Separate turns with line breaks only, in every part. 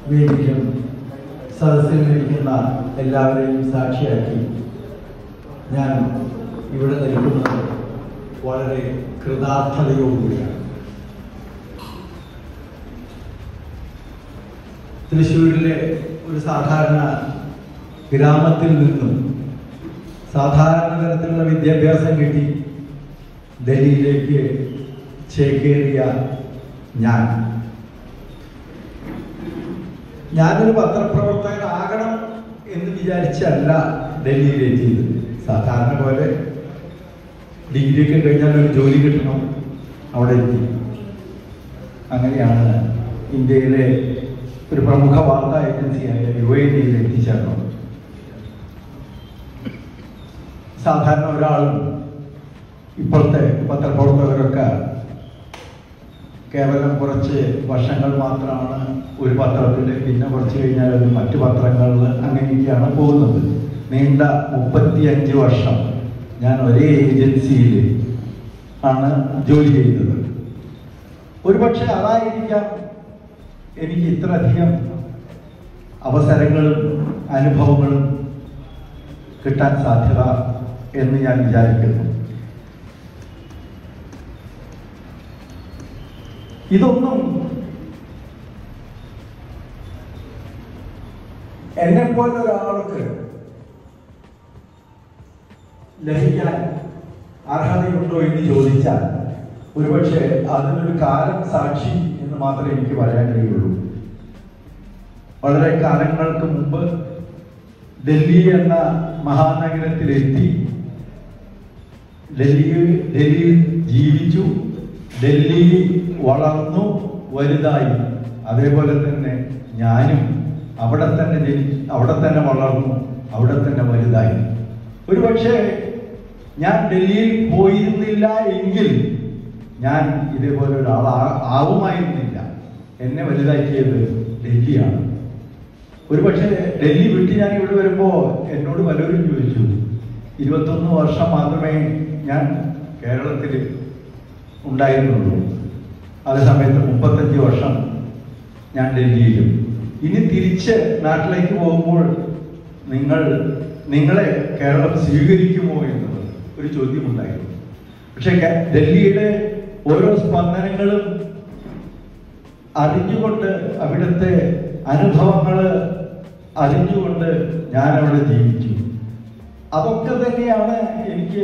വേദിക്കും സദസ്സിൽ ഇരിക്കുന്ന എല്ലാവരെയും സാക്ഷിയാക്കി ഞാൻ ഇവിടെ നിൽക്കുന്നത് വളരെ കൃതാർത്ഥതയോടുകൂടിയാണ് തൃശ്ശൂരിലെ ഒരു സാധാരണ ഗ്രാമത്തിൽ നിന്നും സാധാരണ തരത്തിലുള്ള വിദ്യാഭ്യാസം കിട്ടി ഡൽഹിയിലേക്ക് ചേക്കേറിയ ഞാൻ ഞാനൊരു പത്രപ്രവർത്തകനാകണം എന്ന് വിചാരിച്ചല്ല ഡൽഹിയിലെത്തിയത് സാധാരണ പോലെ ഡിഗ്രി ഒക്കെ കഴിഞ്ഞാൽ ഒരു ജോലി കിട്ടണം അവിടെ എത്തി അങ്ങനെയാണ് ഇന്ത്യയിലെ ഒരു പ്രമുഖ വാർത്താ ഏജൻസിയായ യു എ ഡിയിൽ എത്തിച്ചേർന്നത് സാധാരണ ഒരാളും ഇപ്പോഴത്തെ പത്രപ്രവർത്തകരൊക്കെ കേവലം കുറച്ച് വർഷങ്ങൾ മാത്രമാണ് ഒരു പത്രത്തിൽ പിന്നെ കുറച്ച് കഴിഞ്ഞാൽ അത് മറ്റു പത്രങ്ങളിൽ അങ്ങനെയൊക്കെയാണ് പോകുന്നത് നീണ്ട മുപ്പത്തിയഞ്ച് വർഷം ഞാൻ ഒരേ ഏജൻസിയിൽ ആണ് ജോലി ചെയ്തത് ഒരുപക്ഷെ അതായിരിക്കാം എനിക്ക് ഇത്രയധികം അവസരങ്ങളും അനുഭവങ്ങളും കിട്ടാൻ സാധ്യത എന്ന് ഞാൻ വിചാരിക്കുന്നു ഇതൊന്നും എന്നെ പോലെ ഒരാൾക്ക് ലഭിക്കാൻ അർഹതയുണ്ടോ എന്ന് ചോദിച്ചാൽ ഒരുപക്ഷെ അതിനൊരു കാലം സാക്ഷി എന്ന് മാത്രമേ എനിക്ക് പറയാൻ കഴിയുള്ളൂ വളരെ കാലങ്ങൾക്ക് മുമ്പ് ഡൽഹി എന്ന മഹാനഗരത്തിലെത്തി ഡൽഹി ഡൽഹിയിൽ ജീവിച്ചു ഡൽഹി വളർന്നു വലുതായി അതേപോലെ തന്നെ ഞാനും അവിടെ തന്നെ ജനി അവിടെ തന്നെ വളർന്നു അവിടെ തന്നെ വലുതായി ഒരുപക്ഷെ ഞാൻ ഡൽഹിയിൽ പോയിരുന്നില്ല എങ്കിൽ ഞാൻ ഇതേപോലെ ഒരാൾ ആവുമായിരുന്നില്ല എന്നെ വലുതാക്കിയത് ഡൽഹിയാണ് ഒരുപക്ഷെ ഡൽഹി വിട്ട് ഞാൻ ഇവിടെ വരുമ്പോൾ എന്നോട് പലരും ചോദിച്ചു ഇരുപത്തൊന്ന് വർഷം മാത്രമേ ഞാൻ കേരളത്തിൽ ഉണ്ടായിരുന്നുള്ളൂ അതേ സമയത്ത് മുപ്പത്തഞ്ച് വർഷം ഞാൻ ഡൽഹിയിലും ഇനി തിരിച്ച് നാട്ടിലേക്ക് പോകുമ്പോൾ നിങ്ങൾ നിങ്ങളെ കേരളം സ്വീകരിക്കുമോ എന്നത് ഒരു ചോദ്യമുണ്ടായിരുന്നു പക്ഷെ കേ- ഡൽഹിയുടെ ഓരോ സ്പന്ദനങ്ങളും അറിഞ്ഞുകൊണ്ട് അവിടുത്തെ അനുഭവങ്ങൾ അറിഞ്ഞുകൊണ്ട് ഞാൻ അവിടെ ജീവിച്ചു അതൊക്കെ തന്നെയാണ് എനിക്ക്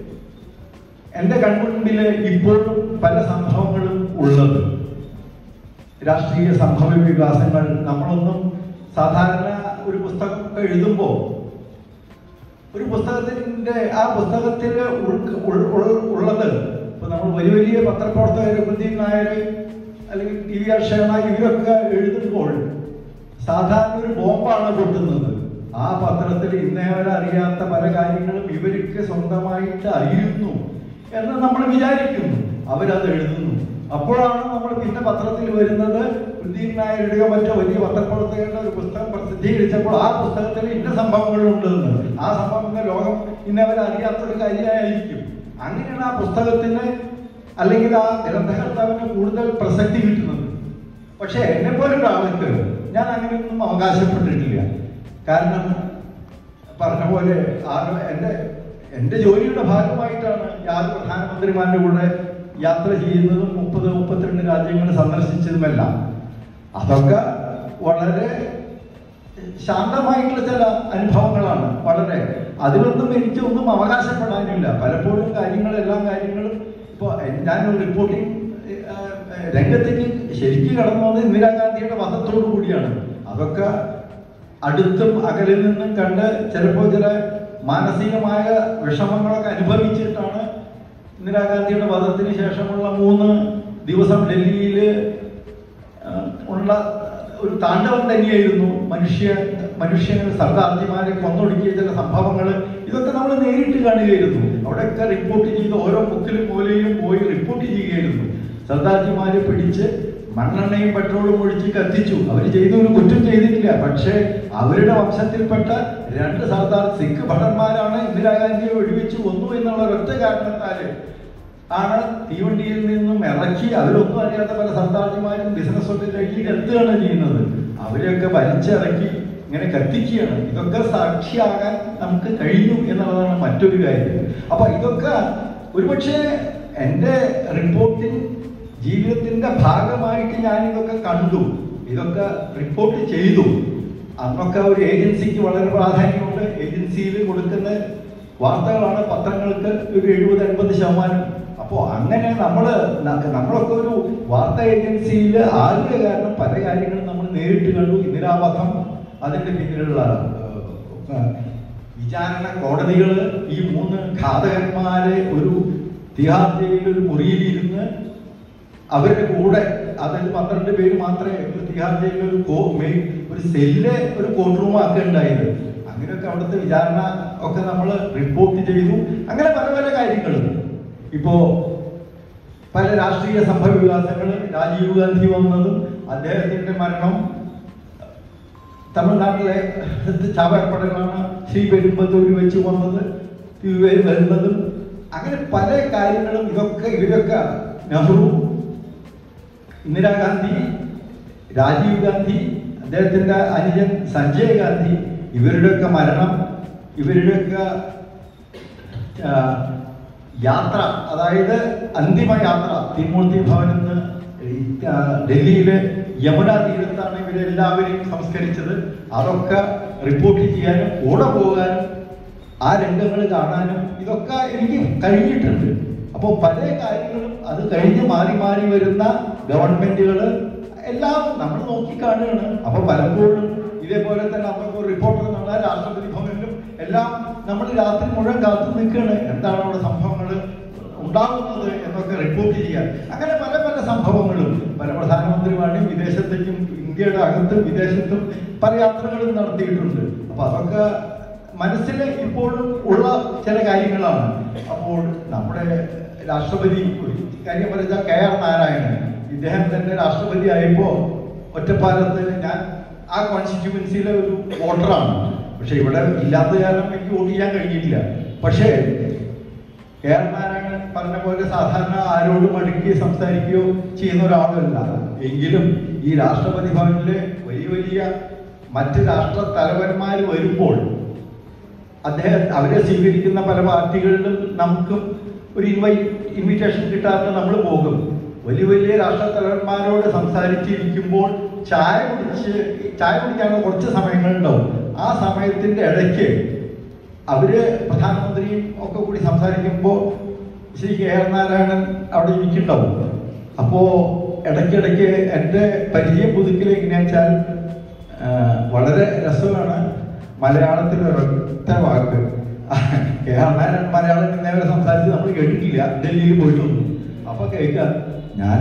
എൻ്റെ കൺമുൻപിൽ ഇപ്പോഴും പല സംഭവങ്ങളും ഉള്ളത് രാഷ്ട്രീയ സംഭവ വികാസങ്ങൾ നമ്മളൊന്നും സാധാരണ ഒരു പുസ്തകം എഴുതുമ്പോൾ ഒരു പുസ്തകത്തിന്റെ ആ പുസ്തകത്തിൽ ഉൾക്ക്- ഉൾ- ഉൾ- ഉള്ളത് ഇപ്പൊ നമ്മൾ വലിയ വലിയ പത്രപ്രവർത്തകർ കുൽദീപ് നായർ അല്ലെങ്കിൽ ടി വി അക്ഷരണ ഇവരൊക്കെ എഴുതുമ്പോൾ സാധാരണ ഒരു ബോംബാണ് പൊട്ടുന്നത് ആ പത്രത്തിൽ ഇന്നേ വരെ അറിയാത്ത പല കാര്യങ്ങളും ഇവർക്ക് സ്വന്തമായിട്ട് അറിയുന്നു എന്ന് നമ്മൾ വിചാരിക്കുന്നു അവരത് എഴുതുന്നു അപ്പോഴാണ് നമ്മൾ പിന്നെ പത്രത്തിൽ വരുന്നത് കുൽദീപ് നായരുടെയോ മറ്റോ വലിയ പത്രപ്രവർത്തകരുടെ ഒരു പുസ്തകം പ്രസിദ്ധീകരിച്ചപ്പോൾ ആ പുസ്തകത്തിൽ ഇന്ന സംഭവങ്ങളുണ്ടെന്ന് ആ സംഭവങ്ങൾ ലോകം ഇന്നവരെ അറിയാത്തൊരു കാര്യമായിരിക്കും അങ്ങനെയാണ് ആ പുസ്തകത്തിന് അല്ലെങ്കിൽ ആ ഗ്രന്ഥകർത്താവിന് കൂടുതൽ പ്രസക്തി കിട്ടുന്നത് പക്ഷെ എന്നെ പോലുള്ള ആൾക്ക് ഞാൻ അങ്ങനെയൊന്നും അവകാശപ്പെട്ടിട്ടില്ല കാരണം പറഞ്ഞ പോലെ ആരോ എൻ്റെ എൻ്റെ ജോലിയുടെ ഭാഗമായിട്ടാണ് യാതൊരു പ്രധാനമന്ത്രിമാരുടെ കൂടെ യാത്ര ചെയ്യുന്നതും മുപ്പത് മുപ്പത്തിരണ്ട് രാജ്യങ്ങൾ സന്ദർശിച്ചതുമെല്ലാം അതൊക്കെ വളരെ ശാന്തമായിട്ടുള്ള ചില അനുഭവങ്ങളാണ് വളരെ അതിലൊന്നും എനിക്കൊന്നും അവകാശപ്പെടാനില്ല പലപ്പോഴും കാര്യങ്ങൾ എല്ലാ കാര്യങ്ങളും ഇപ്പോൾ ഞാനൊരു റിപ്പോർട്ടിംഗ് രംഗത്തേക്ക് ശരിക്കും കടന്നു വന്നത് ഇന്ദിരാഗാന്ധിയുടെ വധത്തോടു കൂടിയാണ് അതൊക്കെ അടുത്തും അകലിൽ നിന്നും കണ്ട് ചിലപ്പോൾ ചില മാനസികമായ വിഷമങ്ങളൊക്കെ അനുഭവിച്ചിട്ടാണ് ഇന്ദിരാഗാന്ധിയുടെ വധത്തിന് ശേഷമുള്ള മൂന്ന് ദിവസം ഡൽഹിയിൽ ഉള്ള ഒരു താണ്ഡവം തന്നെയായിരുന്നു മനുഷ്യ മനുഷ്യന് സർദാർജിമാരെ കൊന്നൊടുക്കിയ ചില സംഭവങ്ങൾ ഇതൊക്കെ നമ്മൾ നേരിട്ട് കാണുകയായിരുന്നു അവിടെയൊക്കെ റിപ്പോർട്ട് ചെയ്ത് ഓരോ മുക്കിലും മൂലയിലും പോയി റിപ്പോർട്ട് ചെയ്യുകയായിരുന്നു സർദാർജിമാരെ പിടിച്ച് മണ്ണെണ്ണയും പെട്രോളും ഒഴിച്ച് കത്തിച്ചു അവർ ചെയ്ത ഒരു കുറ്റം ചെയ്തിട്ടില്ല പക്ഷേ അവരുടെ വംശത്തിൽപ്പെട്ട രണ്ട് സർദാർ സിഖ് ഭടന്മാരാണ് ഇന്ദിരാഗാന്ധിയെ വെടിവെച്ച് കൊന്നു എന്നുള്ള ഒരൊറ്റ കാരണത്താല് ആണ് തീവണ്ടിയിൽ നിന്നും ഇറക്കി അവരൊന്നും അറിയാത്ത പല സർദാർജിമാരും ബിസിനസ് ഒക്കെ ഡൽഹിയിൽ എത്തുകയാണ് ചെയ്യുന്നത് അവരെയൊക്കെ വലിച്ചിറക്കി ഇങ്ങനെ കത്തിക്കുകയാണ് ഇതൊക്കെ സാക്ഷിയാകാൻ നമുക്ക് കഴിഞ്ഞു എന്നുള്ളതാണ് മറ്റൊരു കാര്യം അപ്പൊ ഇതൊക്കെ ഒരുപക്ഷെ എൻ്റെ റിപ്പോർട്ടിംഗ് ജീവിതത്തിന്റെ ഭാഗമായിട്ട് ഞാൻ ഇതൊക്കെ കണ്ടു ഇതൊക്കെ റിപ്പോർട്ട് ചെയ്തു അന്നൊക്കെ ഒരു ഏജൻസിക്ക് വളരെ പ്രാധാന്യമുണ്ട് ഏജൻസിയിൽ കൊടുക്കുന്ന വാർത്തകളാണ് പത്രങ്ങൾക്ക് ഒരു എഴുപത് എൺപത് ശതമാനം അപ്പോൾ അങ്ങനെ നമ്മൾ നമ്മളൊക്കെ ഒരു വാർത്താ ഏജൻസിയിൽ ആദ്യ കാരണം പല കാര്യങ്ങളും നമ്മൾ നേരിട്ട് കണ്ടു ഇന്ദിരാവധം അതിൻ്റെ പിന്നിലുള്ള ഏഹ്, വിചാരണ കോടതികൾ ഈ മൂന്ന് ഘാതകന്മാരെ ഒരു തിഹാർ ജയിലിൽ ഒരു മുറിയിലിരുന്ന് അവരുടെ കൂടെ അതായത് പന്ത്രണ്ട് പേര് മാത്രമേ ഒരു തിഹാർ ജയിലിൽ ഒരു കോ മെയിൻ ഒരു സെല്ല് ഒരു കോർട്ട് റൂം ആക്കി ഉണ്ടായത് അങ്ങനെയൊക്കെ അവിടുത്തെ വിചാരണ ഒക്കെ നമ്മൾ റിപ്പോർട്ട് ചെയ്തു അങ്ങനെ പല പല കാര്യങ്ങളും ഇപ്പോ പല രാഷ്ട്രീയ സംഭവ വികാസങ്ങൾ രാജീവ് ഗാന്ധി വന്നതും അദ്ദേഹത്തിന്റെ മരണം തമിഴ്നാട്ടിലെ ചാവറപ്പടകളാണ് ശ്രീ പെരുമ്പത്തൂരിൽ വെച്ച് വന്നത് ഇവർ വരുന്നതും അങ്ങനെ പല കാര്യങ്ങളും ഇതൊക്കെ ഇവരൊക്കെ നെഹ്റു ഇന്ദിരാഗാന്ധി രാജീവ് ഗാന്ധി അദ്ദേഹത്തിന്റെ അനുജൻ സഞ്ജയ് ഗാന്ധി ഇവരുടെയൊക്കെ മരണം ഇവരുടെയൊക്കെ ആ, യാത്ര അതായത് അന്തിമ യാത്ര തിരുമൂർത്തി ഭവനിൽ നിന്ന് ഈ, ആ, ഡൽഹിയിലെ യമുന തീരത്താണ് ഇവരെല്ലാവരെയും സംസ്കരിച്ചത് അതൊക്കെ റിപ്പോർട്ട് ചെയ്യാനും കൂടെ പോകാനും ആ രംഗങ്ങൾ കാണാനും ഇതൊക്കെ എനിക്ക് കഴിഞ്ഞിട്ടുണ്ട് അപ്പോൾ പല കാര്യങ്ങളും അത് കഴിഞ്ഞ് മാറി മാറി വരുന്ന ഗവൺമെന്റുകൾ എല്ലാം നമ്മൾ നോക്കിക്കാണുകയാണ് അപ്പൊ പലപ്പോഴും ഇതേപോലെ തന്നെ നമുക്ക് ഒരു റിപ്പോർട്ടർ എന്നുള്ള രാഷ്ട്രപതി ഭവനിലും എല്ലാം നമ്മൾ രാത്രി മുഴുവൻ കാത്തു നിൽക്കുകയാണ് എന്താണ് അവിടെ സംഭവങ്ങൾ ഉണ്ടാകുന്നത് എന്നൊക്കെ റിപ്പോർട്ട് ചെയ്യാൻ അങ്ങനെ പല പല സംഭവങ്ങളും പല പ്രധാനമന്ത്രിമാരുടെയും വിദേശത്തേക്കും ഇന്ത്യയുടെ അകത്തും വിദേശത്തും പല യാത്രകളും നടത്തിയിട്ടുണ്ട് അപ്പൊ അതൊക്കെ മനസ്സിൽ ഇപ്പോഴും ഉള്ള ചില കാര്യങ്ങളാണ് അപ്പോൾ നമ്മുടെ രാഷ്ട്രപതി ഒരു കാര്യം പറഞ്ഞാൽ കെ ആർ നാരായണൻ ഇദ്ദേഹം തന്നെ രാഷ്ട്രപതി ആയപ്പോ ഒറ്റപ്പാലത്ത് ഞാൻ ആ കോൺസ്റ്റിറ്റ്യുവൻസിയിലെ ഒരു വോട്ടറാണ് പക്ഷെ ഇവിടെ ഇല്ലാത്ത കാരണം എനിക്ക് വോട്ട് ചെയ്യാൻ കഴിഞ്ഞിട്ടില്ല പക്ഷേ കെ ആർ നാരായണൻ പറഞ്ഞ പോലെ സാധാരണ ആരോടും അടുക്കി സംസാരിക്കുകയോ ചെയ്യുന്ന ഒരാളല്ല എങ്കിലും ഈ രാഷ്ട്രപതി ഭവനിലെ വലിയ വലിയ മറ്റ് രാഷ്ട്ര തലവന്മാർ വരുമ്പോൾ അദ്ദേഹം അവരെ സ്വീകരിക്കുന്ന പല പാർട്ടികളിലും നമുക്കും ഒരു ഇൻവൈ ഇൻവിറ്റേഷൻ കിട്ടാതെ നമ്മൾ പോകും വലിയ വലിയ രാഷ്ട്ര തലവന്മാരോട് സംസാരിച്ചിരിക്കുമ്പോൾ ചായ കുടിച്ച് ചായ കുടിക്കാനുള്ള കുറച്ച് സമയങ്ങളുണ്ടാവും ആ സമയത്തിന്റെ ഇടയ്ക്ക് അവര് പ്രധാനമന്ത്രിയും ഒക്കെ കൂടി സംസാരിക്കുമ്പോൾ ശ്രീ കെ ആർ നാരായണൻ അവിടെ ഇരിക്കുന്നുണ്ടാവും അപ്പോ ഇടയ്ക്കിടയ്ക്ക് എൻ്റെ പരിചയം പുതുക്കൽ എങ്ങനെയാ വെച്ചാൽ ആ, വളരെ രസമാണ് മലയാളത്തിൽ ഒരൊറ്റ വാക്ക് കെ ആർ നാരായണൻ മലയാളം ഇന്നേവരെ സംസാരിച്ച് നമ്മൾ കേട്ടിട്ടില്ല ഡൽഹിയിൽ പോയിട്ടൊന്നും അപ്പൊ കേൾക്കുക ഞാൻ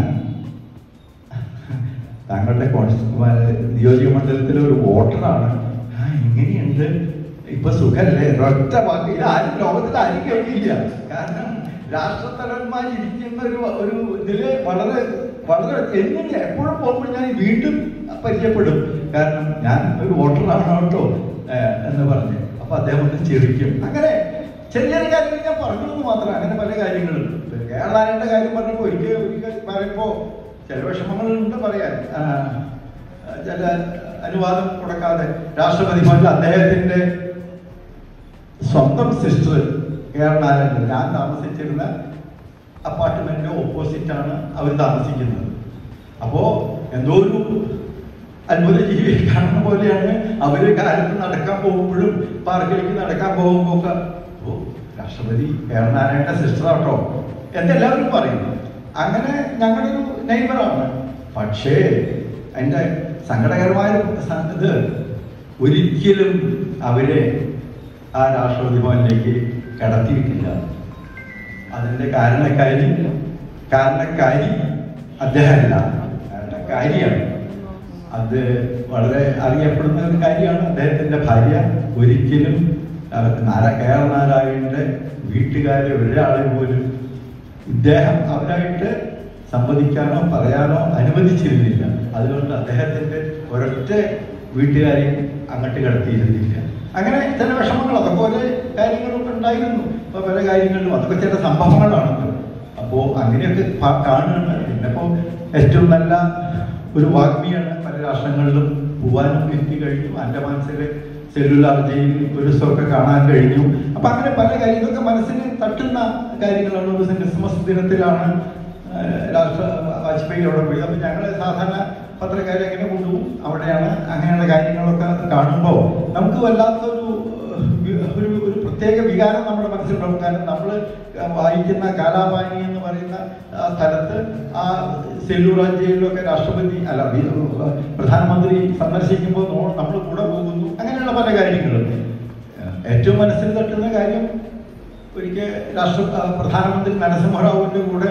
താങ്കളുടെ കോൺസ്റ്റിറ്റ്യൂ നിയോജക മണ്ഡലത്തിലെ ഒരു വോട്ടറാണ് ആ എങ്ങനെയുണ്ട് ഇപ്പൊ സുഖല്ലേ ഒറ്റ വാക്ക് ഇത് ആരും ലോകത്തിൽ ആരും കേൾക്കില്ല കാരണം രാഷ്ട്രത്തലവന്മാർ ഇരിക്കുന്ന ഒരു ഒരു ഇതില് വളരെ വളരെ എന്നും എപ്പോഴും പോകുമ്പോൾ ഞാൻ വീണ്ടും പരിചയപ്പെടും കാരണം ഞാൻ ഒരു വോട്ടറാണ് കേട്ടോ ഏഹ്, എന്ന് പറഞ്ഞ് അപ്പൊ അദ്ദേഹം ഒന്ന് ചിരിക്കും അങ്ങനെ ചെറിയ ചെറിയ കാര്യങ്ങൾ ഞാൻ പറഞ്ഞു എന്ന് മാത്രം അങ്ങനെ പല കാര്യങ്ങളും കേരളാരന്റെ കാര്യം പറഞ്ഞപ്പോ ഒരിക്കൽ ഒരിക്കൽ പറയുമ്പോ ചില വിഷമങ്ങളുണ്ട് പറയാൻ ആ, ചില അനുവാദം കൊടുക്കാതെ രാഷ്ട്രപതി ഭവനിൽ അദ്ദേഹത്തിന്റെ സ്വന്തം സിസ്റ്റർ കേരളാരൻ ഞാൻ താമസിച്ചിരുന്ന അപ്പാർട്ട്മെന്റിന്റെ ഓപ്പോസിറ്റ് ആണ് അവർ താമസിക്കുന്നത് അപ്പോ എന്തോ ഒരു അത്ഭുത ജീവിയെ കാണുന്ന പോലെയാണ് അവര് കാലത്ത് നടക്കാൻ പോകുമ്പോഴും പാർക്കിലേക്ക് നടക്കാൻ പോകുമ്പോ ഒക്കെ ഓ രാഷ്ട്രപതി കേരളാരയുടെ സിസ്റ്റർ ആട്ടോ എന്നെല്ലാവരും പറയും അങ്ങനെ ഞങ്ങളൊരു നൈബറാണ് പക്ഷേ അതിന്റെ സങ്കടകരമായ ഒരു സ- ഇത് ഒരിക്കലും അവരെ ആ രാഷ്ട്രപതി ഭവനിലേക്ക് കടത്തിയിട്ടില്ല അതിന്റെ കാരണക്കാരി കാരണക്കാരി അദ്ദേഹമല്ല കാരണക്കാരിയാണ് അത് വളരെ അറിയപ്പെടുന്ന ഒരു കാര്യമാണ് അദ്ദേഹത്തിന്റെ ഭാര്യ ഒരിക്കലും അഹ് നാരാ കേരള നാരായണന്റെ വീട്ടുകാരെ ഒരാളെ പോലും ഇദ്ദേഹം അവരായിട്ട് സംവദിക്കാനോ പറയാനോ അനുവദിച്ചിരുന്നില്ല അതുകൊണ്ട് അദ്ദേഹത്തിന്റെ ഒരൊറ്റ വീട്ടുകാരെയും അങ്ങോട്ട് കടത്തിയിരുന്നില്ല അങ്ങനെ ചില വിഷമങ്ങൾ അതൊക്കെ ഓരോ കാര്യങ്ങളൊക്കെ ഉണ്ടായിരുന്നു ഇപ്പൊ പല കാര്യങ്ങളിലും അതൊക്കെ ചില സംഭവങ്ങളാണല്ലോ അപ്പോ അങ്ങനെയൊക്കെ പ- കാണുന്നുണ്ട് പിന്നെ ഇപ്പോ ഏറ്റവും നല്ല ഒരു വാഗ്മിയാണ് പല രാഷ്ട്രങ്ങളിലും പോവാനും എത്തി കഴിഞ്ഞു അൻഡമാൻസിലെ സെല്ലുലാർ ജയിൽ ഒരു ദിവസമൊക്കെ കാണാൻ കഴിഞ്ഞു അപ്പൊ അങ്ങനെ പല കാര്യം ഇതൊക്കെ മനസ്സിന് തട്ടുന്ന കാര്യങ്ങളാണ് ഒരു ദിവസം ക്രിസ്മസ് ദിനത്തിലാണ് ആ, രാഷ്ട്ര വാജ്പേയി അവിടെ പോയി അപ്പൊ ഞങ്ങള് സാധാരണ പത്രക്കാരെ എങ്ങനെ കൊണ്ടുപോകും അവിടെയാണ് അങ്ങനെയുള്ള കാര്യങ്ങളൊക്കെ കാണുമ്പോൾ നമുക്ക് വല്ലാത്തൊരു ഏഹ്, ഒരു ഒരു പ്രത്യേക വികാരം നമ്മുടെ മനസ്സിലുണ്ടാവും കാരണം നമ്മൾ വായിക്കുന്ന കാലാപാനി എന്ന് പറയുന്ന ആ സ്ഥലത്ത് ആ സെല്ലൂർ ജയിലിലൊക്കെ രാഷ്ട്രപതി അല്ല വി- പ്രധാനമന്ത്രി സന്ദർശിക്കുമ്പോൾ നമ്മൾ കൂടെ പോകുന്നു അങ്ങനെയുള്ള പല കാര്യങ്ങളും ഏഹ്, ഏറ്റവും മനസ്സിൽ തട്ടുന്ന കാര്യം ഒരിക്കൽ രാഷ്ട്ര ആ, പ്രധാനമന്ത്രി നരസിംഹറാവുവിന്റെ കൂടെ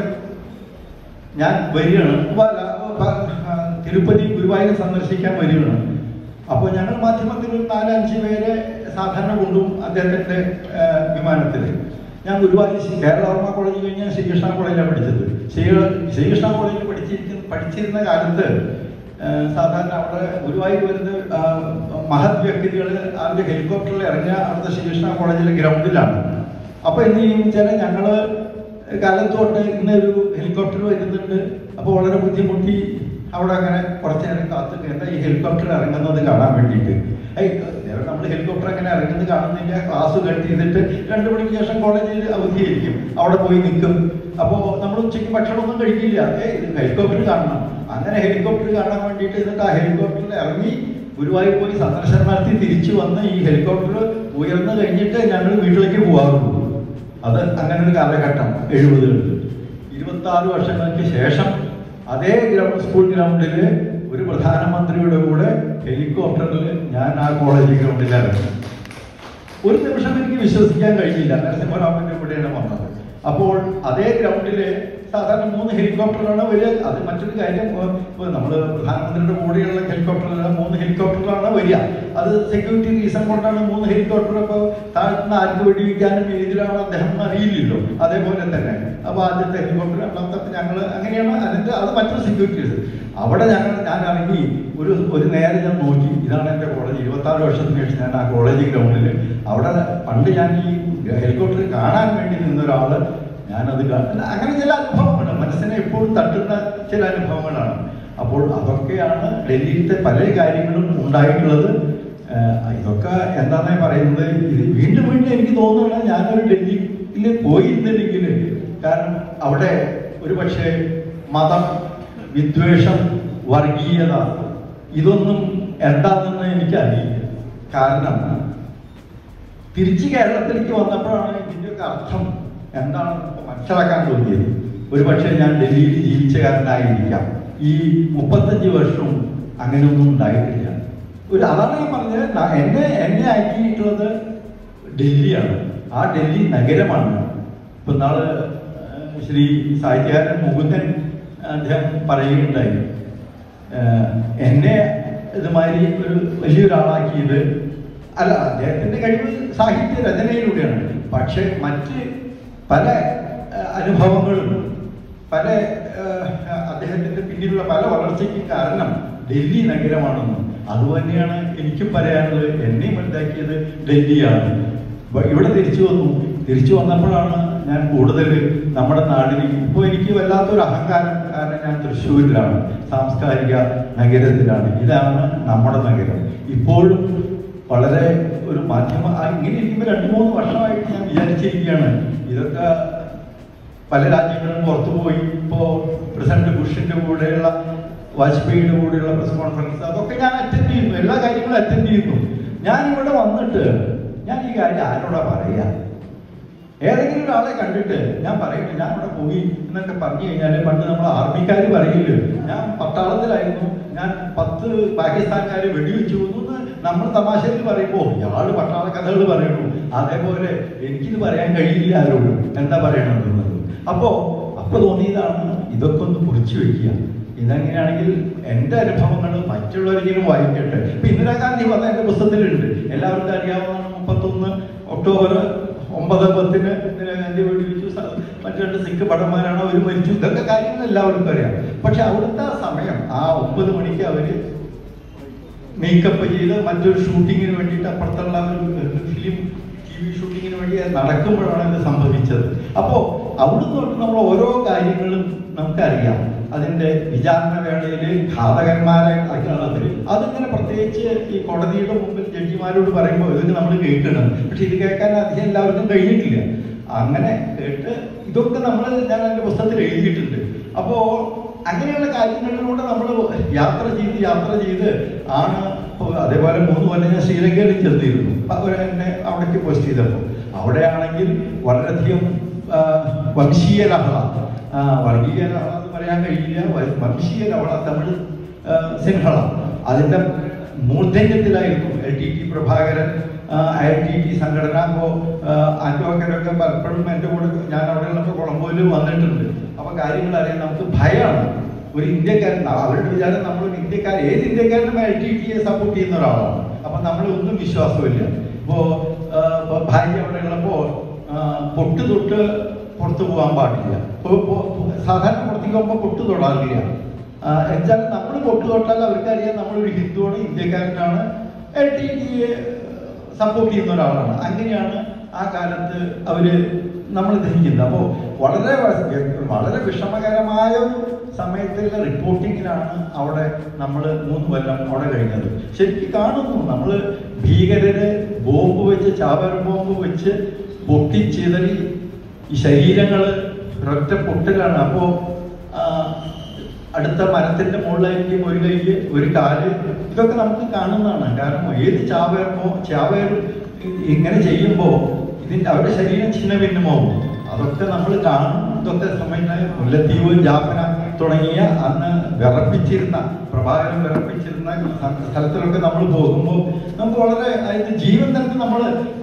ഞാൻ വരികയാണ് വ- വ- ആ, തിരുപ്പതി ഗുരുവായൂർ സന്ദർശിക്കാൻ വരികയാണ് അപ്പോൾ ഞങ്ങൾ മാധ്യമത്തിൽ ഒരു നാലഞ്ച് പേരെ സാധാരണ കൊണ്ടുപോകും അദ്ദേഹത്തിന്റെ ആ, വിമാനത്തിൽ ഞാൻ ഗുരുവായൂർ ശ്രീ- കേരളവർമ്മ കോളേജ് കഴിഞ്ഞാൽ ശ്രീകൃഷ്ണ കോളേജിലാണ് പഠിച്ചത് ശ്രീ ശ്രീകൃഷ്ണ കോളേജിൽ പഠിച്ചിരിക്കുന്ന പഠിച്ചിരുന്ന കാലത്ത് ആ, സാധാരണ അവിടെ ഗുരുവായൂർ വരുന്ന ആ, മഹത് വ്യക്തികൾ ആദ്യം ഹെലികോപ്റ്ററിൽ ഇറങ്ങിയ അവിടുത്തെ ശ്രീകൃഷ്ണ കോളേജിലെ ഗ്രൗണ്ടിലാണ് അപ്പൊ എന്ത് ചെയ്യും വെച്ചാൽ ഞങ്ങള് കാലത്ത് തൊട്ട് ഇന്നൊരു ഹെലികോപ്റ്റർ വരുന്നുണ്ട് അപ്പോൾ വളരെ ബുദ്ധിമുട്ടി അവിടെ അങ്ങനെ കുറച്ച് നേരം കാത്തിട്ട് എന്താ ഈ ഹെലികോപ്റ്റർ ഇറങ്ങുന്നത് കാണാൻ വേണ്ടിയിട്ട് നമ്മൾ ഹെലികോപ്റ്റർ അങ്ങനെ ഇറങ്ങുന്നത് കാണുന്നില്ല ക്ലാസ് കട്ട് ചെയ്തിട്ട് രണ്ടു മണിക്ക് ശേഷം കോളേജിൽ അവധിയായിരിക്കും അവിടെ പോയി നിൽക്കും അപ്പോൾ നമ്മൾ ഉച്ചയ്ക്ക് ഭക്ഷണമൊന്നും കഴിക്കില്ല ഏ ഹെലികോപ്റ്റർ കാണണം അങ്ങനെ ഹെലികോപ്റ്റർ കാണാൻ വേണ്ടിയിട്ട് എന്നിട്ട് ആ ഹെലികോപ്റ്ററിൽ ഇറങ്ങി ഗുരുവായൂർ പോയി സന്ദർശനം നടത്തി തിരിച്ചു വന്ന് ഈ ഹെലികോപ്റ്റർ ഉയർന്നു കഴിഞ്ഞിട്ട് ഞങ്ങൾ വീട്ടിലേക്ക് പോകാറുള്ളൂ അത് അങ്ങനെ ഒരു കാലഘട്ടം എഴുപതുകളിൽ ഇരുപത്തി ആറ് വർഷങ്ങൾക്ക് ശേഷം അതേ ഗ്രൗണ്ട് സ്കൂൾ ഗ്രൗണ്ടിൽ ഒരു പ്രധാനമന്ത്രിയുടെ കൂടെ ഹെലികോപ്റ്ററിൽ ഞാൻ ആ കോളേജ് ഗ്രൗണ്ടിൽ ഇറങ്ങി ഒരു നിമിഷം എനിക്ക് വിശ്വസിക്കാൻ കഴിഞ്ഞില്ല നരസിംഹറാവുവിന്റെ കൂടെയാണ് വന്നത് അപ്പോൾ അതേ ഗ്രൗണ്ടില് സാധാരണ മൂന്ന് ഹെലികോപ്റ്ററാണ് വരിക അത് മറ്റൊരു കാര്യം ഇപ്പോൾ നമ്മൾ പ്രധാനമന്ത്രിയുടെ കൂടെയുള്ള ഹെലികോപ്റ്ററിൽ മൂന്ന് ഹെലികോപ്റ്ററാണ് വരിക അത് സെക്യൂരിറ്റി റീസൺ കൊണ്ടാണ് മൂന്ന് ഹെലികോപ്റ്റർ ഇപ്പോൾ താഴ്ത്തുന്ന ആർക്ക് വെടിവെക്കാനും ഏതിലാണ് അദ്ദേഹം എന്ന് അറിയില്ലല്ലോ അതേപോലെ തന്നെ അപ്പോൾ ആദ്യത്തെ ഹെലികോപ്റ്റർ രണ്ടാമത്തെ ഞങ്ങൾ അങ്ങനെയാണ് അതിന്റെ അത് മറ്റൊരു സെക്യൂരിറ്റീസ് അവിടെ ഞങ്ങൾ ഞാൻ ഇറങ്ങി ഒരു ഒരു നേരം ഞാൻ നോക്കി ഇതാണ് എൻ്റെ കോളേജ് ഇരുപത്താറ് വർഷത്തിന് ശേഷം ഞാൻ ആ കോളേജ് ഗ്രൗണ്ടിൽ അവിടെ പണ്ട് ഞാൻ ഈ ഹെലികോപ്റ്റർ കാണാൻ വേണ്ടി നിന്ന ഒരാള് ഞാനത് കാ- അല്ല, അങ്ങനെ ചില അനുഭവങ്ങൾ മനസ്സിനെ എപ്പോഴും തട്ടുന്ന ചില അനുഭവങ്ങളാണ് അപ്പോൾ അതൊക്കെയാണ് ഡൽഹിയിലത്തെ പല കാര്യങ്ങളും ഉണ്ടായിട്ടുള്ളത് ഏഹ് ഇതൊക്കെ എന്താണെന്ന് പറയുന്നത് ഇത് വീണ്ടും വീണ്ടും എനിക്ക് തോന്നുന്നത് ഞാനൊരു ഡൽഹിയിൽ പോയിരുന്നില്ലെങ്കിൽ കാരണം അവിടെ ഒരു പക്ഷേ മതം വിദ്വേഷം വർഗീയത ഇതൊന്നും എന്താണെന്ന് എനിക്കറിയില്ല കാരണം തിരിച്ച് കേരളത്തിലേക്ക് വന്നപ്പോഴാണ് ഇതിൻ്റെയൊക്കെ അർത്ഥം എന്താണെന്ന് ഇപ്പൊ മനസ്സിലാക്കാൻ തോന്നിയത് ഒരു പക്ഷേ ഞാൻ ഡൽഹിയിൽ ജീവിച്ച കാരനായിരിക്കാം ഈ മുപ്പത്തഞ്ച് വർഷവും അങ്ങനെയൊന്നും ഉണ്ടായിട്ടില്ല ഒരു അതാണ് ഞാൻ പറഞ്ഞത് ന- എന്നെ എന്നെ ആക്കിയിട്ടുള്ളത് ഡൽഹിയാണ് ആ ഡൽഹി നഗരമാണ് ഇപ്പൊ നാള് ഏഹ്, ശ്രീ സാഹിത്യകാരൻ മുകുന്ദൻ അദ്ദേഹം പറയുകയുണ്ടായി ഏഹ്, എന്നെ ഇതുമാതിരി ഒരു വലിയൊരാളാക്കിയത് അല്ല അദ്ദേഹത്തിന്റെ കഴിവ് സാഹിത്യ രചനയിലൂടെയാണ് പക്ഷെ മറ്റ് പല ഏഹ്, അനുഭവങ്ങളും പല ഏഹ്, അദ്ദേഹത്തിന്റെ പിന്നിലുള്ള പല വളർച്ചയ്ക്കും കാരണം ഡൽഹി നഗരമാണെന്ന് അതുതന്നെയാണ് എനിക്കും പറയാനുള്ളത് എന്നെയും മനസ്സിലാക്കിയത് ഡൽഹിയാണ് അപ്പൊ ഇവിടെ തിരിച്ചു വന്നു തിരിച്ചു വന്നപ്പോഴാണ് ഞാൻ കൂടുതൽ നമ്മുടെ നാടിന് ഇപ്പോൾ എനിക്ക് വല്ലാത്തൊരു അഹങ്കാരം കാരണം ഞാൻ തൃശ്ശൂരിലാണ് സാംസ്കാരിക നഗരത്തിലാണ് ഇതാണ് നമ്മുടെ നഗരം ഇപ്പോഴും വളരെ ഒരു മാധ്യമ ആ ഇങ്ങനെ ഇരിക്കുമ്പോൾ രണ്ട് മൂന്ന് വർഷമായിട്ട് ഞാൻ വിചാരിച്ചിരിക്കുകയാണ് ഇതൊക്കെ പല രാജ്യങ്ങളും പുറത്തു പോയി ഇപ്പോ പ്രസിഡന്റ് ബുഷിന്റെ കൂടെയുള്ള വാജ്പേയിയുടെ കൂടെയുള്ള പ്രസ് കോൺഫറൻസ് അതൊക്കെ ഞാൻ അറ്റൻഡ് ചെയ്യുന്നു എല്ലാ കാര്യങ്ങളും അറ്റൻഡ് ചെയ്യുന്നു ഞാൻ ഇവിടെ വന്നിട്ട് ഞാൻ ഈ കാര്യം ആരോടാ പറയാ ഏതെങ്കിലും ഒരാളെ കണ്ടിട്ട് ഞാൻ പറയട്ടെ ഞാൻ അവിടെ പോയി എന്നൊക്കെ പറഞ്ഞു കഴിഞ്ഞാൽ പണ്ട് നമ്മൾ ആർമിക്കാർ പറയില്ലേ ഞാൻ പട്ടാളത്തിലായിരുന്നു ഞാൻ പത്ത് പാകിസ്ഥാൻകാരെ വെടിവെച്ചു കൊന്നു എന്ന് നമ്മൾ തമാശയിൽ പറയുമ്പോൾ ഇയാള് പട്ടാള കഥകൾ പറയുന്നു അതേപോലെ എനിക്കിത് പറയാൻ കഴിയില്ല ആരോടും എന്താ പറയണമെന്നുള്ളത് അപ്പോ അപ്പൊ തോന്നിയതാണ് ഇതൊക്കെ ഒന്ന് കുറിച്ചു വെക്കുക ഇതെങ്ങനെയാണെങ്കിൽ എൻ്റെ അനുഭവങ്ങൾ മറ്റുള്ളവരെങ്കിലും വായിക്കട്ടെ ഇപ്പൊ ഇന്ദിരാഗാന്ധി വന്ന എൻ്റെ പുസ്തകത്തിലുണ്ട് എല്ലാവർക്കും അറിയാവുന്ന മുപ്പത്തൊന്ന് ഒക്ടോബർ ഒമ്പത് പത്തിന് ഇന്ദിരാഗാന്ധി വെടിവെച്ചു സ- മറ്റു രണ്ട് സിഖ് ഭടന്മാരാണ് അവർ മരിച്ചു ഇതൊക്കെ കാര്യങ്ങൾ എല്ലാവർക്കും അറിയാം പക്ഷെ അവിടുത്തെ ആ സമയം ആ ഒമ്പത് മണിക്ക് അവര് മേക്കപ്പ് ചെയ്ത് മറ്റൊരു ഷൂട്ടിങ്ങിന് വേണ്ടിയിട്ട് അപ്പുറത്തുള്ള ഒരു ഫിലിം ടി വി ഷൂട്ടിങ്ങിന് വേണ്ടി നടക്കുമ്പോഴാണ് ഇത് സംഭവിച്ചത് അപ്പോൾ അവിടുന്ന് തൊട്ട് നമ്മൾ ഓരോ കാര്യങ്ങളും നമുക്കറിയാം അതിന്റെ വിചാരണ വേളയിൽ ഘാതകന്മാരെ ആക്കുന്നത് അതിങ്ങനെ പ്രത്യേകിച്ച് ഈ കോടതിയുടെ മുമ്പിൽ ജഡ്ജിമാരോട് പറയുമ്പോൾ ഇതൊക്കെ നമ്മൾ കേൾക്കണം പക്ഷെ ഇത് കേൾക്കാൻ അധികം എല്ലാവർക്കും കഴിഞ്ഞിട്ടില്ല അങ്ങനെ കേട്ട് ഇതൊക്കെ നമ്മൾ ഞാൻ എൻ്റെ പുസ്തകത്തിൽ എഴുതിയിട്ടുണ്ട് അപ്പോ അങ്ങനെയുള്ള കാര്യങ്ങളിലൂടെ നമ്മൾ യാത്ര ചെയ്ത് യാത്ര ചെയ്ത് ആണ് ഇപ്പൊ അതേപോലെ മൂന്ന് കൊല്ലം ഞാൻ ശ്രീലങ്കയിൽ ചെന്നിരുന്നു അവർ എന്നെ അവിടേക്ക് പോസ്റ്റ് ചെയ്തപ്പോൾ അവിടെയാണെങ്കിൽ വളരെയധികം ആ, വംശീയ ലഹള ആ, വർഗീയ ലഹള എന്ന് പറയാൻ കഴിയില്ല വ- വംശീയ ലഹള തമിഴ് ആ, സിംഹള അതിന്റെ മൂർധന്യത്തിലായിരുന്നു L T T Prabhakaran L T T സംഘടന ഇപ്പോൾ ആൻഡോക്കരൊക്കെ പലപ്പോഴും എൻ്റെ കൂടെ ഞാൻ അവിടെ ഉള്ളപ്പോൾ കൊളംബോയിൽ വന്നിട്ടുണ്ട് അപ്പൊ കാര്യങ്ങൾ അറിയാൻ നമുക്ക് ഭയമാണ് ഒരു ഇന്ത്യക്കാരൻ അവരുടെ വിചാരം നമ്മൾ ഒരു ഇന്ത്യക്കാരൻ ഏത് ഇന്ത്യക്കാരനും എൽ ടി ടിയെ സപ്പോർട്ട് ചെയ്യുന്ന ഒരാളാണ് അപ്പൊ നമ്മൾ ഒന്നും വിശ്വാസമില്ല ഇപ്പോ ആ, ഇപ്പൊ ഭാര്യ അവിടെ ഉള്ളപ്പോ ആ, പൊട്ട് തൊട്ട് പുറത്തു പോകാൻ പാടില്ല ഇപ്പൊ- ഇപ്പൊ സാധാരണ പുറത്തേക്ക് പോകുമ്പോൾ പൊട്ട് തൊടാറില്ല എന്നുവെച്ചാൽ നമ്മൾ പൊട്ട് തൊട്ടാൽ അവർക്കറിയാം നമ്മളൊരു ഹിന്ദുവാണ് ഇന്ത്യക്കാരനാണ് എൽ ടി ടിയെ സപ്പോർട്ട് ചെയ്യുന്ന ഒരാളാണ് അങ്ങനെയാണ് ആ കാലത്ത് അവര് നമ്മൾ ധരിക്കുന്നത് അപ്പോൾ വളരെ വ- വളരെ വിഷമകരമായ ഒരു സമയത്തുള്ള റിപ്പോർട്ടിങ്ങിലാണ് അവിടെ നമ്മൾ മൂന്ന് കൊല്ലം അവിടെ കഴിഞ്ഞത് ശരിക്കും കാണുന്നു നമ്മൾ ഭീകരര് ബോംബ് വെച്ച് ചാവർ ബോംബ് വെച്ച് പൊട്ടിച്ചിതറി ഈ ശരീരങ്ങൾ ഒരൊറ്റ പൊട്ടലാണ് അപ്പോൾ അടുത്ത മരത്തിന്റെ മുകളിലായിരിക്കും ഒരു കൈ ഒരു കാല് ഇതൊക്കെ നമുക്ക് കാണുന്നതാണ് കാരണം ഏത് ചാവേർമോ ചാവേർ ഇങ്ങനെ ചെയ്യുമ്പോ ഇതിന്റെ അവരുടെ ശരീരം ചിന്ന ഭിന്നമാവും അതൊക്കെ നമ്മൾ കാണും ഇതൊക്കെ സമയത്ത് മുല്ലത്തീവ് ജാഫന തുടങ്ങിയ അന്ന് വിറപ്പിച്ചിരുന്ന പ്രഭാകരൻ വിറപ്പിച്ചിരുന്ന ഈ സ്ഥ- സ്ഥലത്തിലൊക്കെ നമ്മൾ പോകുമ്പോൾ നമുക്ക് വളരെ അതായത് ജീവൻ തന്നെ നമ്മൾ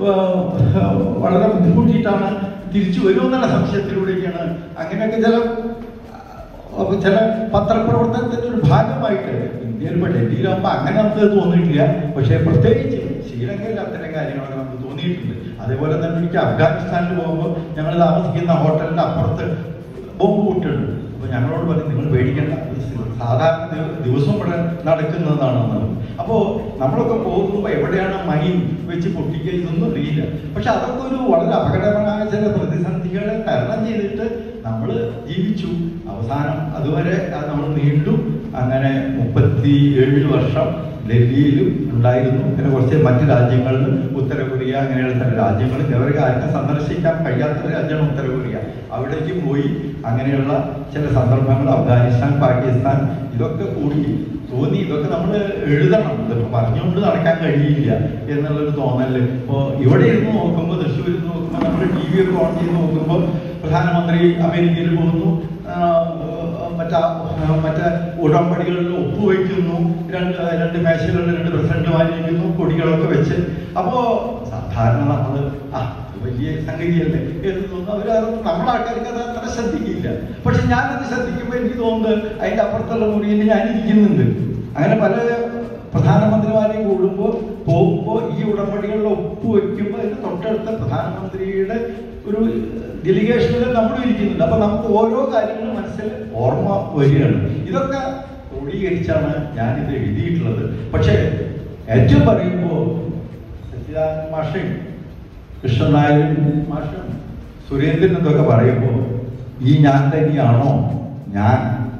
വളരെ ബുദ്ധിമുട്ടിയിട്ടാണ് തിരിച്ചു വരുമെന്നുള്ള സംശയത്തിലൂടെയൊക്കെയാണ് അങ്ങനെയൊക്കെ ചില അപ്പൊ ചില പത്രപ്രവർത്തനത്തിന്റെ ഒരു ഭാഗമായിട്ട് ഇന്ത്യയിൽ ഇപ്പൊ ഡൽഹിയിലാകുമ്പോൾ അങ്ങനെ നമുക്ക് തോന്നിയിട്ടില്ല പക്ഷേ പ്രത്യേകിച്ച് ശ്രീലങ്കയിൽ അത്തരം കാര്യങ്ങളൊക്കെ നമുക്ക് തോന്നിയിട്ടുണ്ട് അതേപോലെ തന്നെ എനിക്ക് അഫ്ഗാനിസ്ഥാനിൽ പോകുമ്പോൾ ഞങ്ങൾ താമസിക്കുന്ന ഹോട്ടലിന്റെ അപ്പുറത്ത് ബോംബ് പൊട്ടുണ്ട് അപ്പൊ ഞങ്ങളോട് പറയും നിങ്ങൾ പേടിക്കേണ്ട ഇത് സാധാരണ ദിവ- ദിവസം ഇവിടെ നടക്കുന്നതാണെന്ന് അപ്പോ നമ്മളൊക്കെ പോകുമ്പോൾ എവിടെയാണ് മൈൻ വെച്ച് പൊട്ടിക്കുക ഇതൊന്നും അറിയില്ല പക്ഷെ അതൊക്കെ ഒരു വളരെ അപകടകരമായ ചില പ്രതിസന്ധികളെ തരണം ചെയ്തിട്ട് നമ്മൾ ജീവിച്ചു അവസാനം അതുവരെ അത് നമ്മൾ നീണ്ടു അങ്ങനെ മുപ്പത്തി ഏഴ് വർഷം ഡൽഹിയിലും ഉണ്ടായിരുന്നു പിന്നെ കുറച്ച് മറ്റ് രാജ്യങ്ങളിൽ ഉത്തര കൊറിയ അങ്ങനെയുള്ള ചില രാജ്യങ്ങളിൽ ഇവർക്ക് ആർക്കും സന്ദർശിക്കാൻ കഴിയാത്ത രാജ്യമാണ് ഉത്തര കൊറിയ അവിടേക്ക് പോയി അങ്ങനെയുള്ള ചില സന്ദർഭങ്ങൾ അഫ്ഗാനിസ്ഥാൻ പാകിസ്ഥാൻ ഇതൊക്കെ കൂടി തോന്നി ഇതൊക്കെ നമ്മൾ എഴുതണം ഇതൊക്കെ പറഞ്ഞുകൊണ്ട് നടക്കാൻ കഴിയില്ല എന്നുള്ളൊരു തോന്നല് ഇപ്പോ ഇവിടെ ഇരുന്ന് നോക്കുമ്പോൾ തൃശ്ശൂരിൽ നിന്ന് നോക്കുമ്പോൾ നമ്മൾ ടി വി ഒക്കെ ഓൺ ചെയ്ത് നോക്കുമ്പോൾ പ്രധാനമന്ത്രി അമേരിക്കയിൽ പോകുന്നു ആ, മറ്റാ ആ, മറ്റേ ഉടമ്പടികളിൽ ഒപ്പുവെക്കുന്നു രണ്ട് രണ്ട് മേശകളിൽ രണ്ട് പ്രസിഡന്റുമാരിരിക്കുന്നു കൊടികളൊക്കെ വെച്ച് അപ്പോ സാധാരണ നമ്മൾ ആ ഇത് വലിയ സംഗതിയല്ലേ എന്ന് തോന്നുന്നു അവർ നമ്മുടെ ആൾക്കാർക്ക് അത് അത്ര ശ്രദ്ധിക്കില്ല പക്ഷെ ഞാനത് ശ്രദ്ധിക്കുമ്പോൾ എനിക്ക് തോന്നുന്നത് അതിന്റെ അപ്പുറത്തുള്ള മുറിയിൽ ഞാൻ ഇരിക്കുന്നുണ്ട് അങ്ങനെ പല പ്രധാനമന്ത്രിമാരെയും കൂടുമ്പോൾ പോകുമ്പോൾ ഈ ഉടമ്പടികളിൽ ഒപ്പുവെക്കുമ്പോൾ അതിന് തൊട്ടടുത്ത പ്രധാനമന്ത്രിയുടെ ഒരു ഡെലിഗേഷനിൽ നമ്മൾ ഇരിക്കുന്നുണ്ട് അപ്പൊ നമുക്ക് ഓരോ കാര്യങ്ങളും മനസ്സിൽ ഓർമ്മ വരികയാണ് ഇതൊക്കെ ക്രോഡീകരിച്ചാണ് ഞാൻ ഇത് എഴുതിയിട്ടുള്ളത് പക്ഷേ ഏറ്റവും പറയുമ്പോൾ സച്ചിദാനന്ദ മാഷയും കൃഷ്ണനായരും മാഷും സുരേന്ദ്രൻ എന്നൊക്കെ പറയുമ്പോൾ ഈ ഞാൻ തന്നെയാണോ ഞാൻ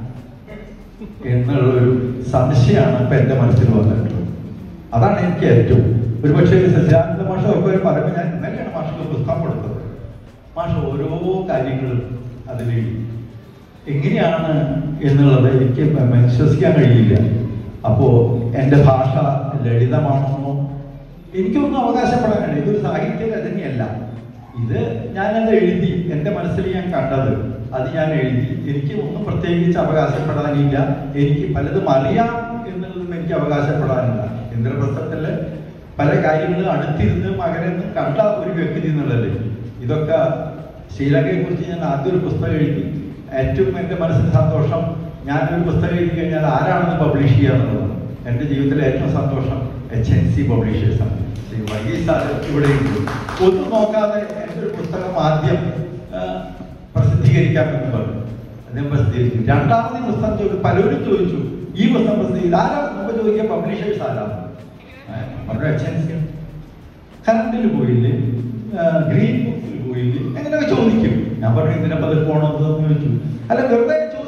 എന്നുള്ളൊരു സംശയമാണ് ഇപ്പൊ എന്റെ മനസ്സിൽ വന്നിട്ടുള്ളത് അതാണ് എനിക്ക് ഏറ്റവും ഒരു പക്ഷേ സത്യാനന്ദ മാഷ ഒക്കെ ഒരു പറയുമ്പോൾ ഞാൻ ഇന്നലെയാണ് മാഷക്ക് പുസ്തകം കൊടുത്തത് മാഷ ഓരോ കാര്യങ്ങളും അതിൽ എങ്ങനെയാണ് എന്നുള്ളത് എനിക്ക് വിശ്വസിക്കാൻ കഴിയില്ല അപ്പോ എൻ്റെ ഭാഷ ലളിതമാണെന്നോ എനിക്കൊന്നും അവകാശപ്പെടാൻ കഴിയില്ല ഇതൊരു സാഹിത്യ രചനയല്ല ഇത് ഞാനത് എഴുതി എൻ്റെ മനസ്സിൽ ഞാൻ കണ്ടത് അത് ഞാൻ എഴുതി എനിക്ക് ഒന്നും പ്രത്യേകിച്ച് അവകാശപ്പെടാനില്ല എനിക്ക് പലതും അറിയാം എന്നുള്ളതും എനിക്ക് അവകാശപ്പെടാനില്ല ഇന്ദ്രപ്രസ്ഥത്തില് പല കാര്യങ്ങളും അടുത്തിരുന്ന് മകനെന്ന് കണ്ട ഒരു വ്യക്തി എന്നുള്ളത് ഇതൊക്കെ ശ്രീലങ്കയെ കുറിച്ച് ഞാൻ ആദ്യം ഒരു പുസ്തകം എഴുതി ഏറ്റവും എൻ്റെ മനസ്സിന് സന്തോഷം ഞാനൊരു പുസ്തകം എഴുതി കഴിഞ്ഞാൽ ആരാണെന്ന് പബ്ലിഷ് ചെയ്യുക എന്നുള്ളതാണ് എൻ്റെ ജീവിതത്തിലെ ഏറ്റവും സന്തോഷം എച്ച് എൻ സി പബ്ലിഷേഴ്സാണ് ശ്രീ വൈകീസ് സാർ ഇവിടെ ഉണ്ട് ഒന്നും നോക്കാതെ എൻ്റെ ഒരു പുസ്തകം ആദ്യം ആ, പ്രസിദ്ധീകരിക്കാമെന്ന് പറഞ്ഞു അദ്ദേഹം പ്രസിദ്ധീകരിച്ചു രണ്ടാമത് ഈ പുസ്തകം ചോദിച്ചു പലരും ചോദിച്ചു ഈ പുസ്തകം പ്രസിദ്ധീകരിച്ചു ആരാണ് നമുക്ക് ചോദിക്കുക പബ്ലിഷേഴ്സ് ആരാണ് പറഞ്ഞു എച്ച് എൻ സി കറണ്ടിൽ പോയില്ലേ ആ, ഗ്രീൻ ബുക്കിൽ പോയില്ലേ അങ്ങനെയൊക്കെ ചോദിക്കും ഞാൻ പറഞ്ഞു ഇതിനപ്പം അത് പോണമെന്ന് ചോദിച്ചു അല്ല വെറുതെ ചോദിച്ചു എന്ന്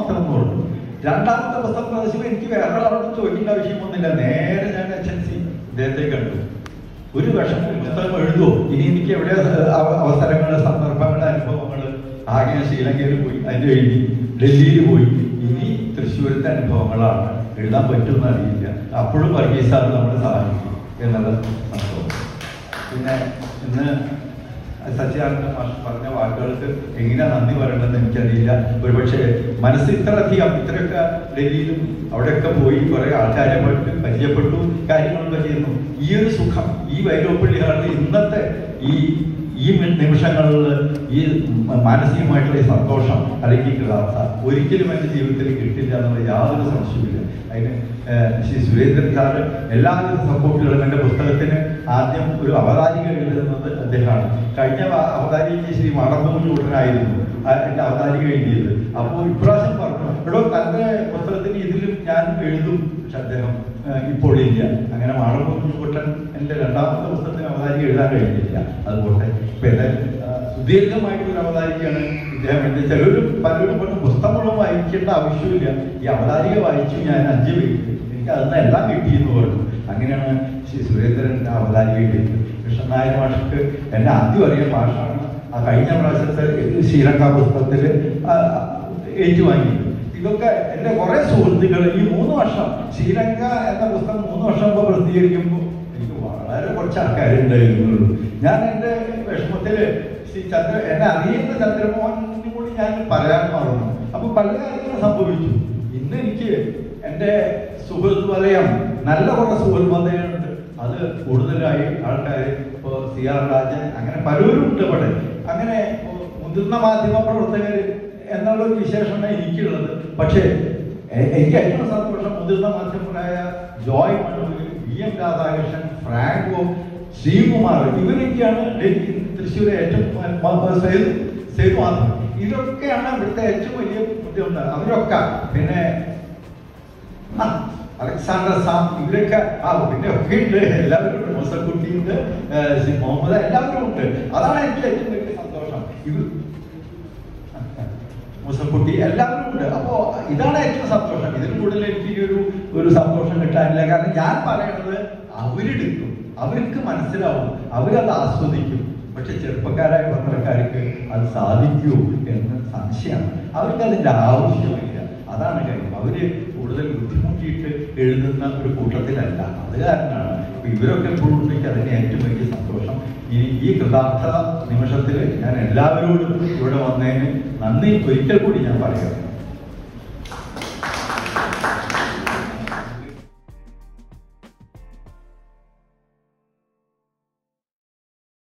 മാത്രം എന്ന് പറഞ്ഞു രണ്ടാമത്തെ പുസ്തകം പ്രദർശിക്കുമ്പോൾ എനിക്ക് വേറെ ഒരാളോട് ചോദിക്കേണ്ട ആവശ്യമൊന്നുമില്ല നേരെ ഞാൻ എച്ച് എൻ സി ഇദ്ദേഹത്തെ കണ്ടു ഒരു വിഷമം പുസ്തകം എഴുതുമോ ഇനി എനിക്ക് എവിടെ അവസരങ്ങൾ സന്ദർഭങ്ങൾ അനുഭവങ്ങൾ ആകെ ഞാൻ ശ്രീലങ്കയിൽ പോയി അതിന്റെ എഴുതി ഡൽഹിയിൽ പോയി ഇനി തൃശ്ശൂരത്തെ അനുഭവങ്ങളാണ് എഴുതാൻ പറ്റുമെന്ന് അറിയില്ല അപ്പോഴും വർഗീസ് സാർ നമ്മളെ സഹായിക്കും എന്നുള്ളത് സംഭവം പിന്നെ ഇന്ന് സച്ചിദാനന്ദ മാഷ് പറഞ്ഞ വാക്കുകൾക്ക് എങ്ങനെ നന്ദി പറയണമെന്ന് എനിക്കറിയില്ല ഒരുപക്ഷെ മനസ്സ് ഇത്രയധികം ഇത്രയൊക്കെ ഡൽഹിയിലും അവിടെയൊക്കെ പോയി കുറെ ആൾക്കാരെ പോയിട്ട് പരിചയപ്പെട്ടു കാര്യങ്ങളൊക്കെ ചെയ്യുന്നു ഈ ഒരു സുഖം ഈ വൈരോപ്പള്ളികളുടെ ഇന്നത്തെ ഈ ഈ മി- നിമിഷങ്ങളിൽ ഈ മ- മാനസികമായിട്ടുള്ള ഈ സന്തോഷം അല്ലെങ്കിൽ ഈ കൃതാർത്ഥ ഒരിക്കലും എൻ്റെ ജീവിതത്തിൽ കിട്ടില്ല എന്നുള്ള യാതൊരു സംശയമില്ല അതിന് ഏഹ്, ശ്രീ സുരേന്ദ്രൻ സാറ് എല്ലാവിധ സപ്പോർട്ടുകളും എൻ്റെ പുസ്തകത്തിന് ആദ്യം ഒരു അവതാരിക എഴുതുന്നത് അദ്ദേഹമാണ് കഴിഞ്ഞ വ- അവതാരിക ശ്രീ മണമ്പൂരിനായിരുന്നു എൻ്റെ അവതാരിക എഴുതിയത് അപ്പോൾ ഇപ്രാവശ്യം പറഞ്ഞു എടോ തൻ്റെ പുസ്തകത്തിന് ഇതിലും ഞാൻ എഴുതും പക്ഷെ അദ്ദേഹം ഏഹ്, ഇപ്പോൾ ഇല്ല അങ്ങനെ മാണമ്പൂരിക്കുട്ടൻ എൻ്റെ രണ്ടാമത്തെ പുസ്തകത്തിന് അവതാരിക എഴുതാൻ കഴിഞ്ഞില്ല അതുകൊണ്ട് ഇപ്പൊ ഏതായാലും ആ, സുദീർഘമായിട്ടൊരു അവതാരികയാണ് ഇദ്ദേഹം എന്റെ ചിലരും പലരും പറഞ്ഞു പുസ്തകങ്ങളും വായിക്കേണ്ട ആവശ്യമില്ല ഈ അവതാരിക വായിച്ചു ഞാൻ അഞ്ച് പേര് എനിക്ക് അതിന് എല്ലാം കിട്ടിയെന്ന് പറഞ്ഞു അങ്ങനെയാണ് ശ്രീ സുരേന്ദ്രൻ അവതാരിക എഴുതിയത് കൃഷ്ണൻ നായർ മാഷക്ക് എന്നെ ആദ്യം അറിയാൻ മാഷാണ് ആ കഴിഞ്ഞ പ്രാവശ്യത്തെ ശ്രീലങ്ക പുസ്തകത്തിൽ ഏറ്റുവാങ്ങിയത് ഇതൊക്കെ എൻ്റെ കുറെ സുഹൃത്തുക്കൾ ഈ മൂന്ന് വർഷം ശ്രീലങ്ക എന്ന പുസ്തകം മൂന്ന് വർഷം മുമ്പ് പ്രസിദ്ധീകരിക്കുമ്പോൾ എനിക്ക് വളരെ കുറച്ച് ആൾക്കാരുണ്ടായിരുന്നുള്ളൂ ഞാൻ എൻ്റെ വിഷമത്തിൽ ശ്രീ ചന്ദ്ര എന്നെ അറിയുന്ന ചന്ദ്രമോഹനും കൂടി ഞാൻ പറയാൻ മറന്നു അപ്പൊ പല കാര്യങ്ങളും സംഭവിച്ചു ഇന്ന് എനിക്ക് എൻ്റെ സുഹൃത്ത് വലയം നല്ല കുറെ സുഹൃത്ത് വലയമുണ്ട് അത് കൂടുതലായി ആൾക്കാർ ഇപ്പോൾ സി ആർ രാജൻ അങ്ങനെ പലരും ഉണ്ട് ഇവിടെ അങ്ങനെ മുതിർന്ന മാധ്യമ പ്രവർത്തകർ എന്നുള്ള ഒരു വിശേഷമാണ് എനിക്കുള്ളത് പക്ഷേ എ- എനിക്ക് ഏറ്റവും സന്തോഷം മുതിർന്ന മാധ്യമങ്ങളായ ജോയ് മണ്ണൂര് വി എം രാധാകൃഷ്ണൻ ഫ്രാങ്കോ ശ്രീകുമാർ ഇവരൊക്കെയാണ് ഡൽഹി തൃശ്ശൂരെ ഏറ്റവും മ- മ- സേതു സേതു മാധവൻ ഇതൊക്കെയാണ് ഇവിടുത്തെ ഏറ്റവും വലിയ ബുദ്ധിമുട്ട് അവരൊക്കെ പിന്നെ ആ, അലക്സാണ്ടർ സാം ഇവരൊക്കെ ആ പിന്നെ ഒക്കെ ഉണ്ട് എല്ലാവരും ഉണ്ട് മൂസക്കുട്ടി ഉണ്ട് ഏഹ് ശ്രീ മുഹമ്മദ് എല്ലാവരും ഉണ്ട് അതാണ് എനിക്ക് ഏറ്റവും വലിയ സന്തോഷം ഇവർ മൂസക്കുട്ടി എല്ലാവരും ഉണ്ട് അപ്പോ ഇതാണ് ഏറ്റവും സന്തോഷം ഇതിൽ കൂടുതൽ എനിക്ക് ഈ ഒരു ഒരു സന്തോഷം കിട്ടാനില്ല കാരണം ഞാൻ പറയണത് അവരെടുക്കും അവർക്ക് മനസ്സിലാവും അവരത് ആസ്വദിക്കും പക്ഷെ ചെറുപ്പക്കാരായ പത്രക്കാർക്ക് അത് സാധിക്കൂ എന്ന് സംശയമാണ് അവർക്ക് അതിന്റെ ആവശ്യമില്ല അതാണ് കാര്യം അവര് കൂടുതൽ ബുദ്ധിമുട്ടിയിട്ട് എഴുതുന്ന ഒരു കൂട്ടത്തിലല്ല അത് കാരണമാണ് അപ്പൊ ഇവരൊക്കെ എപ്പോഴും ഉണ്ടെങ്കിൽ അതിന് ഏറ്റവും വലിയ സന്തോഷം ഈ ഈ കൃതാർത്ഥ നിമിഷത്തിൽ ഞാൻ എല്ലാവരോടും ഇവിടെ വന്നതിന് നന്ദി ഒരിക്കൽ കൂടി ഞാൻ പറയുക